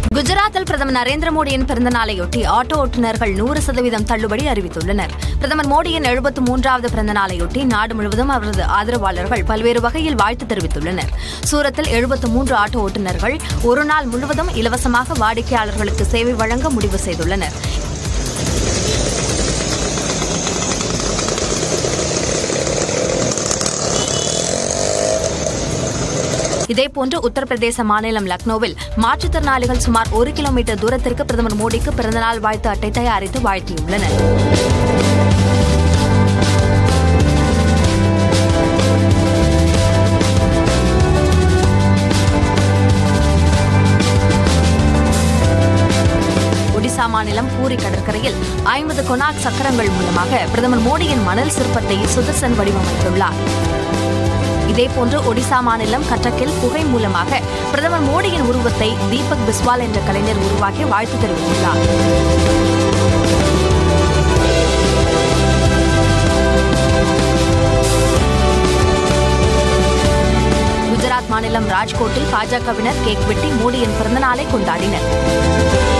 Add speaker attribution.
Speaker 1: குஜராத்தில் பிரதமர் நரேந்திர மோடியின் பிறந்த நாளையொட்டி ஆட்டோ ஓட்டுநர்கள் நூறு சதவீதம் தள்ளுபடி அறிவித்துள்ளனர் பிரதமர் மோடியின் எழுபத்து மூன்றாவது பிறந்த நாளையொட்டி நாடு முழுவதும் அவரது ஆதரவாளர்கள் பல்வேறு வகையில் வாழ்த்து தெரிவித்துள்ளனர் சூரத்தில் எழுபத்து மூன்று ஆட்டோ ஓட்டுநர்கள் ஒரு நாள் முழுவதும் இலவசமாக வாடிக்கையாளர்களுக்கு சேவை வழங்க முடிவு செய்துள்ளனர் இதேபோன்று உத்தரப்பிரதேச மாநிலம் லக்னோவில் மாற்றுத்திறனாளிகள் சுமார் ஒரு கிலோமீட்டர் தூரத்திற்கு பிரதமர் மோடிக்கு பிறந்தநாள் வாழ்த்து அட்டை தயாரித்து வாழ்த்தியுள்ளனர் ஒடிசா மாநிலம் பூரி கடற்கரையில் ஐம்பது கொனாக் சக்கரங்கள் மூலமாக பிரதமர் மோடியின் மணல் சிற்பத்தை சுதர்சன் வடிவமைத்துள்ளார் இதேபோன்று ஒடிசா மாநிலம் கட்டக்கில் புகை மூலமாக பிரதமர் மோடியின் உருவத்தை தீபக் பிஸ்வால் என்ற கலைஞர் உருவாக்கி வாழ்த்து தெரிவித்துள்ளார் குஜராத் மாநிலம் ராஜ்கோட்டில் பாஜகவினர் கேக் வெட்டி மோடியின் பிறந்தநாளை கொண்டாடினர்